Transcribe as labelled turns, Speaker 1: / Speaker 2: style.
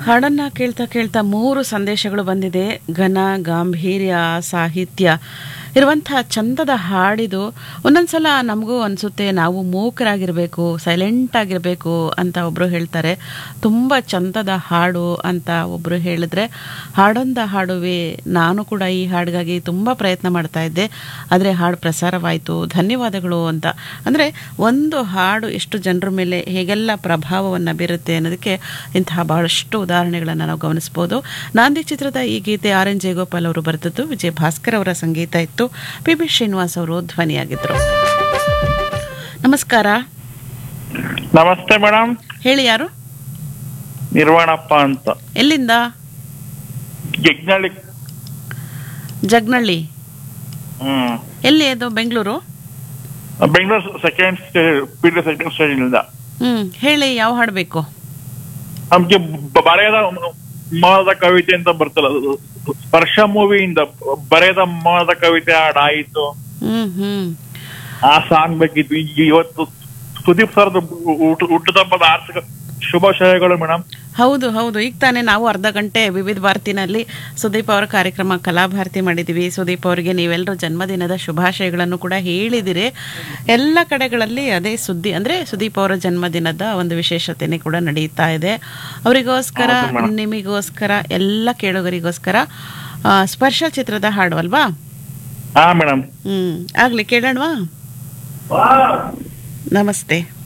Speaker 1: ಹಾಡನ್ನ ಕೇಳ್ತಾ ಕೇಳ್ತಾ ಮೂರು ಸಂದೇಶಗಳು ಬಂದಿದೆ ಘನ ಗಾಂಭೀರ್ಯ ಸಾಹಿತ್ಯ ಇರುವಂಥ ಚಂದದ ಹಾಡಿದು ಒಂದೊಂದ್ಸಲ ನಮಗೂ ಅನಿಸುತ್ತೆ ನಾವು ಮೂಕರಾಗಿರಬೇಕು ಸೈಲೆಂಟ್ ಆಗಿರಬೇಕು ಅಂತ ಒಬ್ಬರು ಹೇಳ್ತಾರೆ ತುಂಬ ಚಂದದ ಹಾಡು ಅಂತ ಒಬ್ಬರು ಹೇಳಿದ್ರೆ ಹಾಡೊಂದ ಹಾಡುವೆ ನಾನು ಕೂಡ ಈ ಹಾಡಿಗಾಗಿ ತುಂಬ ಪ್ರಯತ್ನ ಮಾಡ್ತಾ ಇದ್ದೆ ಆದರೆ ಹಾಡು ಪ್ರಸಾರವಾಯಿತು ಧನ್ಯವಾದಗಳು ಅಂತ ಅಂದರೆ ಒಂದು ಹಾಡು ಎಷ್ಟು ಜನರ ಮೇಲೆ ಹೇಗೆಲ್ಲ ಪ್ರಭಾವವನ್ನು ಬೀರುತ್ತೆ ಅನ್ನೋದಕ್ಕೆ ಇಂತಹ ಬಹಳಷ್ಟು ಉದಾಹರಣೆಗಳನ್ನು ನಾವು ಗಮನಿಸ್ಬೋದು ನಾಂದಿ ಚಿತ್ರದ ಈ ಗೀತೆ ಆರ್ ಎನ್ ಜಯಗೋಪಾಲ್ ಅವರು ಬರೆದದ್ದು ವಿಜಯ್ ಭಾಸ್ಕರ್ ಅವರ ಸಂಗೀತ ಇತ್ತು ಪಿ ಬಿ ಶ್ರೀನಿವಾಸ್ ಅವರು ಧ್ವನಿಯಾಗಿದ್ದರು ನಮಸ್ಕಾರ
Speaker 2: ನಮಸ್ತೆ ಮೇಡಮ್
Speaker 1: ಹೇಳಿ ಯಾರು
Speaker 2: ನಿರ್ವಾಣಪ್ಪ ಅಂತ
Speaker 1: ಎಲ್ಲಿಂದ
Speaker 2: ಯಜ್ಞಳ್ಳಿ
Speaker 1: ಜಗ್ನಳ್ಳಿ
Speaker 2: ಹ್ಮ್
Speaker 1: ಎಲ್ಲಿ ಅದು Bengaluru
Speaker 2: Bengaluru second stage P D second stage ಇಂದ
Speaker 1: ಹ್ಮ್ ಹೇಳಿ ಯಾವ ಹಾಡು ಬೇಕು
Speaker 2: ನಮ್ಗೆ ಬ- ಬರೆಯದ ಮೋಹದ ಕವಿತೆ ಅಂತ ಬರ್ತಲ್ಲ ಅದು ಸ್ಪರ್ಶ ಮೂವಿಯಿಂದ ಬರೆಯದ ಮೋಹದ ಕವಿತೆ ಹಾಡಾಯಿತು
Speaker 1: ಹ್ಮ್ ಹ್ಮ್
Speaker 2: ಆ ಸಾಂಗ್ ಬೇಕಿತ್ತು ಈ- ಇವತ್ತು ಸುದೀಪ್ ಸರ್ದು ಹುಟ್ಟುಹಬ್ಬದ ಆರ್ಥಿಕ ಶುಭಾಶಯಗಳು ಮೇಡಮ್
Speaker 1: ಹೌದು ಹೌದು ಈಗ ತಾನೇ ನಾವು ಅರ್ಧ ಗಂಟೆ ವಿವಿಧ ಭಾರತಿನಲ್ಲಿ ಸುದೀಪ್ ಅವರ ಕಾರ್ಯಕ್ರಮ ಕಲಾಭಾರತಿ ಮಾಡಿದ್ದೀವಿ ಸುದೀಪ್ ಅವರಿಗೆ ನೀವೆಲ್ಲರೂ ಜನ್ಮದಿನದ ಶುಭಾಶಯಗಳನ್ನು ಕೂಡ ಹೇಳಿದಿರಿ ಎಲ್ಲ ಕಡೆಗಳಲ್ಲಿ ಅದೇ ಸುದ್ದಿ ಅಂದರೆ ಸುದೀಪ್ ಅವರ ಜನ್ಮದಿನದ ಒಂದು ವಿಶೇಷತೆನೇ ಕೂಡ ನಡೀತಾ ಇದೆ ಅವರಿಗೋಸ್ಕರ
Speaker 2: ಹೌದು ಮೇಡಮ್.
Speaker 1: ನಿಮಗೋಸ್ಕರ ಎಲ್ಲ ಕೇಳುಗರಿಗೋಸ್ಕರ ಆ, ಸ್ಪರ್ಶ ಚಿತ್ರದ ಹಾಡು ಅಲ್ವಾ
Speaker 2: ಹಾ ಮೇಡಮ್
Speaker 1: ಹ್ಮ್ ಆಗ್ಲಿ ಕೇಳೋಣವಾ ನಮಸ್ತೆ